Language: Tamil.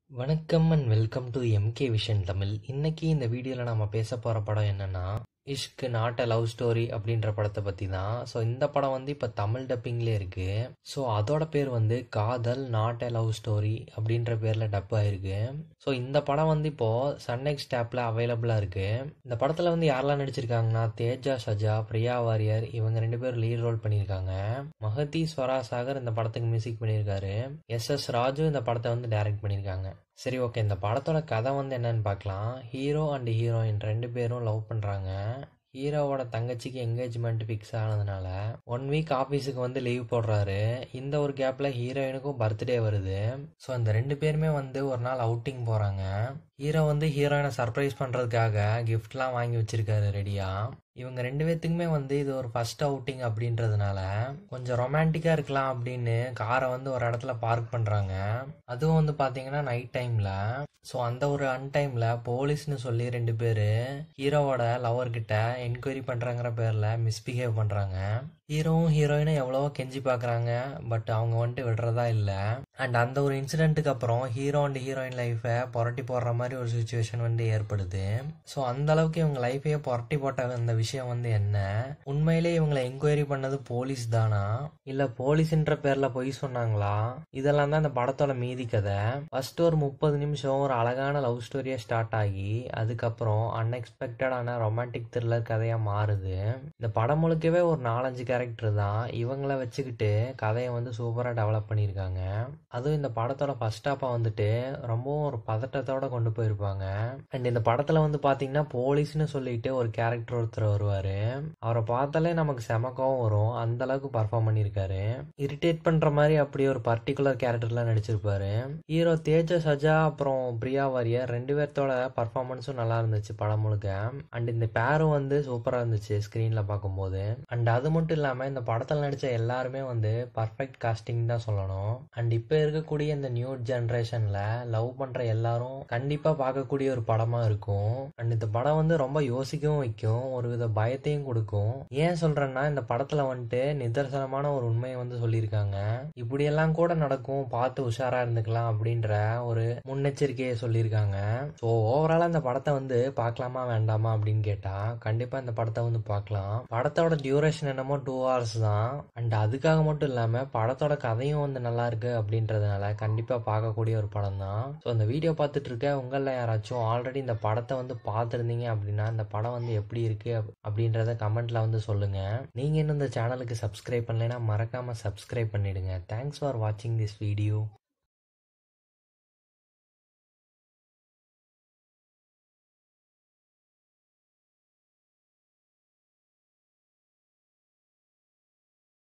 வணக்கம் and welcome to MK vision Tamil இன்னைக்கு இந்த வீடியோவில் நம்ம பேச போகிற படம் என்னன்னா Ishq not a love story அப்படின்ற படத்தை பற்றி தான் ஸோ இந்த படம் வந்து இப்போ தமிழ் டப்பிங்லேயே இருக்கு ஸோ அதோட பேர் வந்து காதல் நாட் அ லவ் ஸ்டோரி அப்படின்ற பேரில் டப் ஆயிருக்கு ஸோ இந்த படம் வந்து இப்போது சன்நெக்ஸ்ட் ஆப்பில் அவைலபிளாக இருக்கு இந்த படத்தில் வந்து யாரெல்லாம் நடிச்சிருக்காங்கன்னா தேஜா சஜா பிரியா வாரியர் இவங்க ரெண்டு பேரும் லீட் ரோல் பண்ணியிருக்காங்க மகதி ஸ்வரா சாகர் இந்த படத்துக்கு மியூசிக் பண்ணியிருக்காரு எஸ் எஸ் ராஜு இந்த படத்தை வந்து டைரக்ட் பண்ணியிருக்காங்க சரி ஓகே இந்த படத்தோட கதை வந்து என்னன்னு பார்க்கலாம் ஹீரோ அண்ட் ஹீரோயின் ரெண்டு பேரும் லவ் பண்ணுறாங்க ஹீரோவோட தங்கச்சிக்கு என்கேஜ்மெண்ட் ஃபிக்ஸ் ஆனதுனால ஒன் வீக் ஆஃபீஸுக்கு வந்து லீவ் போடுறாரு இந்த ஒரு கேப்பில் ஹீரோயினுக்கும் பர்த்டே வருது ஸோ அந்த ரெண்டு பேருமே வந்து ஒரு நாள் அவுட்டிங் போகிறாங்க ஹீரோ வந்து ஹீரோயினை சர்ப்ரைஸ் பண்ணுறதுக்காக கிஃப்ட்லாம் வாங்கி வச்சிருக்காரு ரெடியாக இவங்க ரெண்டு பேர்த்துக்குமே வந்து இது ஒரு ஃபர்ஸ்ட் அவுட்டிங் அப்படின்றதுனால கொஞ்சம் ரொமான்டிக்காக இருக்கலாம் அப்படின்னு காரை வந்து ஒரு இடத்துல பார்க் பண்ணுறாங்க அதுவும் வந்து பார்த்தீங்கன்னா நைட் டைமில் ஸோ அந்த ஒரு அன்டைமில் போலீஸ்னு சொல்லி ரெண்டு பேர் ஹீரோவோட லவர்கிட்ட என்கொயரி பண்ணுறாங்கிற பேரில் மிஸ்பிஹேவ் பண்ணுறாங்க ஹீரோவும் ஹீரோயினும் எவ்வளவோ கெஞ்சி பார்க்குறாங்க பட் அவங்க வந்துட்டு விடுறதா இல்லை அண்ட் அந்த ஒரு இன்சிடென்ட்டுக்கு அப்புறம் ஹீரோ அண்ட் ஹீரோயின் லைஃப்பை புரட்டி போடுற மாதிரி ஒரு சுச்சுவேஷன் வந்து ஏற்படுது ஸோ அந்த அளவுக்கு இவங்க லைஃபையே புரட்டி போட்ட அந்த விஷயம் வந்து என்ன உண்மையிலே இவங்களை என்கொயரி பண்ணது போலீஸ் தானா இல்லை போலீஸ்ன்ற பேரில் பொய் சொன்னாங்களா இதெல்லாம் தான் இந்த படத்தோட மீதி கதை ஃபர்ஸ்ட் ஒரு முப்பது நிமிஷம் ஒரு அழகான லவ் ஸ்டோரியாக ஸ்டார்ட் ஆகி அதுக்கப்புறம் அன்எக்ஸ்பெக்டடான ரொமான்டிக் த்ரில்லர் கதையாக மாறுது இந்த படம் முழுக்கவே ஒரு நாலஞ்சு கேரக்டர் தான் இவங்கள வச்சுக்கிட்டு கதையை வந்து சூப்பராக டெவலப் பண்ணியிருக்காங்க அதுவும் இந்த படத்தோட ஃபர்ஸ்ட் ஹாப்பை வந்துட்டு ரொம்பவும் ஒரு பதட்டத்தோட கொண்டு போயிருப்பாங்க அண்ட் இந்த படத்தில் வந்து பார்த்தீங்கன்னா போலீஸ்னு சொல்லிட்டு ஒரு கேரக்டர் ஒருத்தர் வருவார் அவரை பார்த்தாலே நமக்கு செம கோவம் வரும் அந்த அளவுக்கு பர்ஃபார்ம் பண்ணியிருக்காரு இரிட்டேட் பண்ணுற மாதிரி அப்படி ஒரு பர்டிகுலர் கேரக்டர்லாம் நடிச்சிருப்பாரு ஹீரோ தேஜ சஜா அப்புறம் பிரியா வாரியர் ரெண்டு பேர்த்தோட பர்ஃபார்மன்ஸும் நல்லா இருந்துச்சு படம் முழுக்க அண்ட் இந்த பேரும் வந்து சூப்பராக இருந்துச்சு ஸ்க்ரீனில் பார்க்கும்போது அண்ட் அது மட்டும் இல்லாமல் இந்த படத்தில் நடித்த எல்லாருமே வந்து பர்ஃபெக்ட் காஸ்டிங் தான் சொல்லணும் அண்ட் இப்போ இருக்கக்கூடிய இந்த நியூ ஜென்ரேஷனில் லவ் பண்ணுற எல்லாரும் கண்டிப்பாக பார்க்கக்கூடிய ஒரு படமாக இருக்கும் அண்ட் இந்த படம் வந்து ரொம்ப யோசிக்கவும் வைக்கும் ஒரு வித பயத்தையும் கொடுக்கும் ஏன் சொல்கிறேன்னா இந்த படத்தில் வந்துட்டு நிதர்சனமான ஒரு உண்மையை வந்து சொல்லியிருக்காங்க இப்படியெல்லாம் கூட நடக்கும் பார்த்து உஷாராக இருந்துக்கலாம் அப்படின்ற ஒரு முன்னெச்சரிக்கையை சொல்லியிருக்காங்க ஸோ ஓவராலாக இந்த படத்தை வந்து பார்க்கலாமா வேண்டாமா அப்படின்னு கேட்டால் கண்டிப்பாக இந்த படத்தை வந்து பார்க்கலாம் படத்தோட டியூரேஷன் என்னமோ டூ ஹவர்ஸ் தான் அண்ட் அதுக்காக மட்டும் இல்லாமல் படத்தோட கதையும் வந்து நல்லா இருக்கு அப்படின்றதுனால கண்டிப்பாக பார்க்கக்கூடிய ஒரு படம் தான் ஸோ இந்த வீடியோ பார்த்துட்டு இருக்க உங்களில் யாராச்சும் ஆல்ரெடி இந்த படத்தை வந்து பார்த்துருந்தீங்க அப்படின்னா இந்த படம் வந்து எப்படி இருக்கு அப்படின்றத கமெண்ட்ல வந்து சொல்லுங்க நீங்கள் இன்னும் இந்த சேனலுக்கு சப்ஸ்கிரைப் பண்ணலைன்னா மறக்காம சப்ஸ்கிரைப் பண்ணிடுங்க தேங்க்ஸ் ஃபார் வாட்சிங் திஸ் வீடியோ